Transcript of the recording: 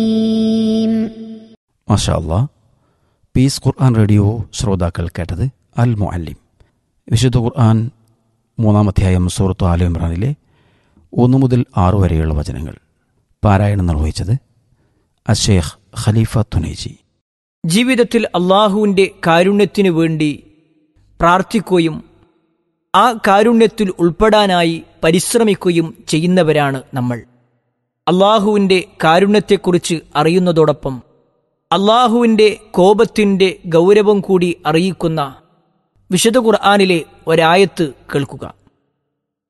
മാഷാ അല്ലാ പീസ് ഖുർആൻ റേഡിയോ ശ്രോതാക്കൾ കേട്ടത് അൽ മുഅല്ലിം വിശുദ്ധ ഖുർആൻ മൂന്നാം അധ്യായം സൂറത്ത് ആലു ഇമ്രാനിലെ ഒന്ന് മുതൽ ആറ് വരെയുള്ള വചനങ്ങൾ പാരായണം നിർവഹിച്ചത് അഷേഖ് ഖലീഫ തുനൈജി ജീവിതത്തിൽ അള്ളാഹുവിൻ്റെ കാരുണ്യത്തിനു വേണ്ടി പ്രാർത്ഥിക്കുകയും ആ കാരുണ്യത്തിൽ ഉൾപ്പെടാനായി പരിശ്രമിക്കുകയും ചെയ്യുന്നവരാണ് നമ്മൾ അള്ളാഹുവിൻ്റെ കാരുണ്യത്തെക്കുറിച്ച് അറിയുന്നതോടൊപ്പം അള്ളാഹുവിൻ്റെ കോപത്തിൻ്റെ ഗൗരവം കൂടി അറിയിക്കുന്ന വിശുദ്ധ ഖുർആാനിലെ ഒരായത്ത് കേൾക്കുക